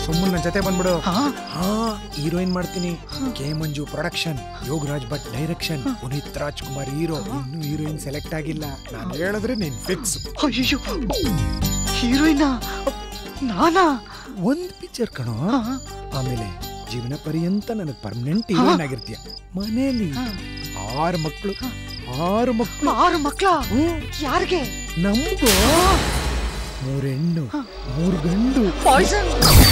ಸುಮ್ಮನೆ ನನ್ನ ಜೊತೆ ಬಂದ್ಬಿಡು ಹಾ ಹಾ ಹೀರೋಯಿನ್ ಮಾಡ್ತೀನಿ K Manju production Yogaraj Bhat direction Puneeth Rajkumar hero ಇನ್ನು ಹೀರೋಯಿನ್ ಸೆಲೆಕ್ಟ್ ಆಗಿಲ್ಲ ನಾನು ಹೇಳಿದ್ರೆ ನೀನ್ ಫಿಕ್ಸ್ ಅಯ್ಯೋ ಹೀರೋಯಿನ ನಾನಾ ಒಂದ್ ಪಿಕ್ಚರ್ ಕಣೋ ಹಾ, ಆಮೇಲೆ ಜೀವನ ಪರ್ಯಂತ ನನಗೆ ಪರ್ಮನೆಂಟ್ ಹೀರೋಯಿನ್ ಆಗಿರ್ತೀಯ ಮನೇಲಿ ಹಾ. ಆರು ಮಕ್ಕಳು ಆರು ಮಕ್ಕಳು ಆರು ಮಕ್ಳ ಯಾರಿಗೆ ನಮ್ದು ಮೂರ್ ಹೆಣ್ಣು ಮೂರ್ ಗಂಡು ಪಾಯ್ಸನ್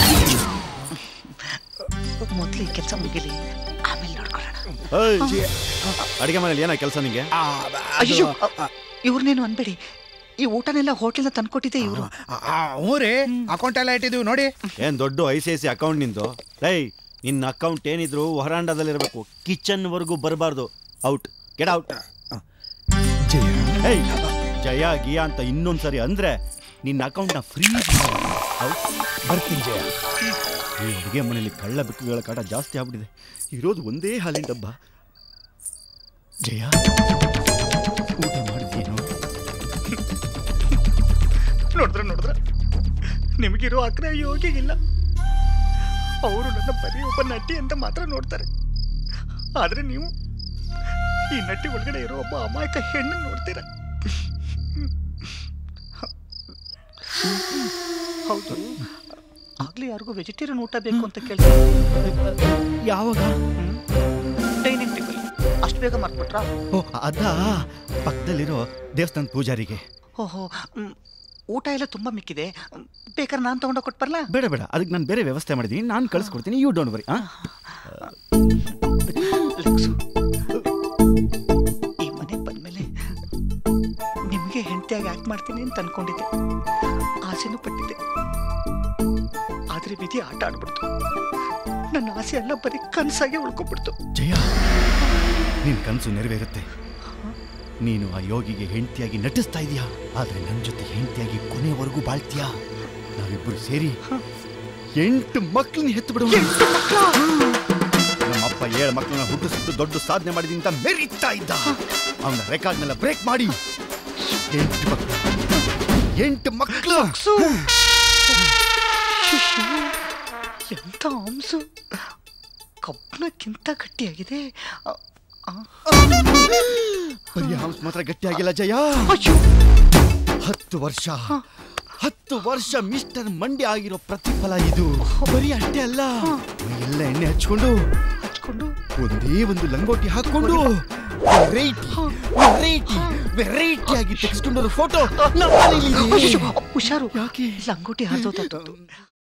ಮೊದ್ಲು ಈ ಕೆಲಸ ಮುಗಿಲಿ ಆಮೇಲೆ ನೋಡ್ಕೊಳ್ಳೋಣ ಅಡಿಗೆ ಮನೇಲಿ ಏನೋ ಕೆಲಸ ನಿಂಗೆ ಆ, ಅಯ್ಯೋ ಅದು- ಇವ್ರನ್ನೇನು ಅನ್ಬೇಡಿ ಈ ಊಟನೆಲ್ಲ ಹೋಟ್ಲಿಂದ ತಂದ್ಕೊಟ್ಟಿದ್ದೆ ಇವರು ಆ, ಆ, ಹ್ಞೂ ರೀ ಅಕೌಂಟ್ ಎಲ್ಲ ಇಟ್ಟಿದೀವಿ ನೋಡಿ ಏನ್ ದೊಡ್ಡ I C I C account ನಿಂದು ರೈ ನಿನ್ನ ಅಕೌಂಟ್ ಏನಿದ್ರು ಹೊರಾಂಡದಲ್ಲಿರಬೇಕು ಕಿಚನ್ ವರ್ಗೂ ಬರಬಾರ್ದು ಔಟ್ ಗೆಟ್ ಔಟ್ ಜಯ ಏಯ್ ಜಯ ಗಿಯ ಅಂತ ಇನ್ನೊಂದ್ಸರಿ ಅಂದ್ರೆ ನಿನ್ನ ಅಕೌಂಟ್ನ ಫ್ರೀಜ್ ಔಟ್ ಬರ್ತೀನಿ ಜಯ ಈ ಅಡುಗೆ ಮನೇಲಿ ಕಳ್ಳ ಬೆಕ್ಕುಗಳ ಕಾಟ ಜಾಸ್ತಿ ಆಗ್ಬಿಟ್ಟಿದೆ ಇರೋದು ಒಂದೇ ಹಾಲಿನ ಡಬ್ಬ ಜಯ ಊಟ ಮಾಡಿದ್ಯೇನು ನೋಡಿದ್ರ ನೋಡಿದ್ರ ನಿಮಗಿರೋ ಆಕ್ರ ಯೋಗಿಗಿಲ್ಲ ಅವರು ನನ್ನ ಬರೀ ಒಬ್ಬ ನಟಿ ಅಂತ ಮಾತ್ರ ನೋಡ್ತಾರೆ ಆದ್ರೆ ನೀವು ಈ ನಟಿ ಒಳಗಡೆ ಇರೋ ಒಬ್ಬ ಅಮಾಯಕ ಹೆಣ್ಣು ನೋಡ್ತೀರ ಹೌದು ಆಗ್ಲೇ ಯಾರಿಗೂ ವೆಜಿಟೇರಿಯನ್ ಊಟ ಬೇಕು ಅಂತ ಕೇಳ್ತಾರೆ ಯಾವಾಗ ಡೈನಿಂಗ್ ಟೇಬಲ್ ಅಷ್ಟು ಬೇಗ ಮರ್ತ್ಬಿಟ್ರಾ ಓ ಅದಾ ಪಕ್ಕದಲ್ಲಿರೋ ದೇವಸ್ಥಾನದ ಪೂಜಾರಿಗೆ ಓಹೋ ಮ್, ಊಟ ಎಲ್ಲ ತುಂಬಾ ಮಿಕ್ಕಿದೆ ಮ್, ಬೇಕಾದ್ರೆ ನಾನು ತಗೊಂಡೋಗಿ ಕೊಟ್ಟು ಬರಲಾ ಬೇಡ ಬೇಡ ಅದಕ್ಕೆ ನಾನು ಬೇರೆ ವ್ಯವಸ್ಥೆ ಮಾಡಿದ್ದೀನಿ ನಾನು ಕಳಿಸ್ಕೊಡ್ತೀನಿ ಯು ಡೋಂಟ್ ವರಿ ಆ ಲಕ್ಸು ಈ ಮನೆಗೆ ಬಂದ್ಮೇಲೆ ನಿಮಗೆ ಹೆಂಡತಿಯಾಗಿ ಆಕ್ಟ್ ಮಾಡ್ತೀನಿ ಅಂತ ಅನ್ಕೊಂಡಿದ್ದೆ ಆಸೆನೂ ಪಟ್ಟಿದ್ದೆ ಆದ್ರೆ ವಿಧಿ ಆಟ ಆಡ್ಬಿಡ್ತು ನನ್ನ ಆಸೆ ಎಲ್ಲ ಬರೀ ಕನಸಾಗಿ ಉಳ್ಕೊಬಿಡ್ತು ಜಯ ನಿನ್ ಕನಸು ನೆರವೇರುತ್ತೆ ನೀನು ಆ ಯೋಗಿಗೆ ಹೆಂಡತಿಯಾಗಿ ನಟಿಸ್ತಾ ಇದೀಯಾ ಆದ್ರೆ ನನ್ನ ಜೊತೆ ಹೆಂಡತಿಯಾಗಿ ಕೊನೆವರೆಗೂ ಬಾಳ್ತೀಯಾ ನಾವಿಬ್ಬರು ಸೇರಿ ಎಂಟು ಮಕ್ಕಳನ್ನ ಹೆತ್ತು ಬಿಡುವ ನಮ್ಮಪ್ಪ ಏಳು ಮಕ್ಕಳನ್ನ ಹುಟ್ಟಿಸ್ಬಿಟ್ಟು ದೊಡ್ಡ ಸಾಧನೆ ಮಾಡಿದೀನಿ ಅಂತ ಮೆರೀತಾ ಇದ್ದ ಅವನ ರೆಕಾರ್ಡ್ನೆಲ್ಲ ಬ್ರೇಕ್ ಮಾಡಿ ಎಂಟು ಮಕ್ಕಳು ಎಂಟು ಮಕ್ಕಳು ಲಕ್ಸು ಅಯ್ಯೋ, ಎಂತ ಅಂಸು ಕಬ್ಬಣಕ್ಕಿಂತ ಗಟ್ಟಿಯಾಗಿದೆ ಅ, ಆ, ಬರೀ ಹಂಸ ಮಾತ್ರ ಗಟ್ಟಿಯಾಗಿಲ್ಲ ಜಯ ಅಯ್ಯೋ ಹತ್ತು ವರ್ಷ ಹತ್ತು ವರ್ಷ ಮಿಸ್ಟರ್ ಮಂಡ್ಯ ಆಗಿರೋ ಪ್ರತಿಫಲ ಇದು ಬರೀ ಅಷ್ಟೇ ಅಲ್ಲ ಎಲ್ಲ ಎಣ್ಣೆ ಹಚ್ಕೊಂಡು ಹಚ್ಕೊಂಡು ಒಂದೇ ಒಂದು ಲಂಗೋಟಿ ಹಾಕೊಂಡು ವೆರೈಟಿ ವೆರೈಟಿ ವೆರೈಟಿ ಆಗಿ ತೆಗೆಸ್ಕೊಂಡವ್ರ ಫೋಟೋ ಅಯ್ಯೋ, ಹುಷಾರು ಯಾಕೆ? ಲಂಗೋಟಿ ಹರಿದೋದ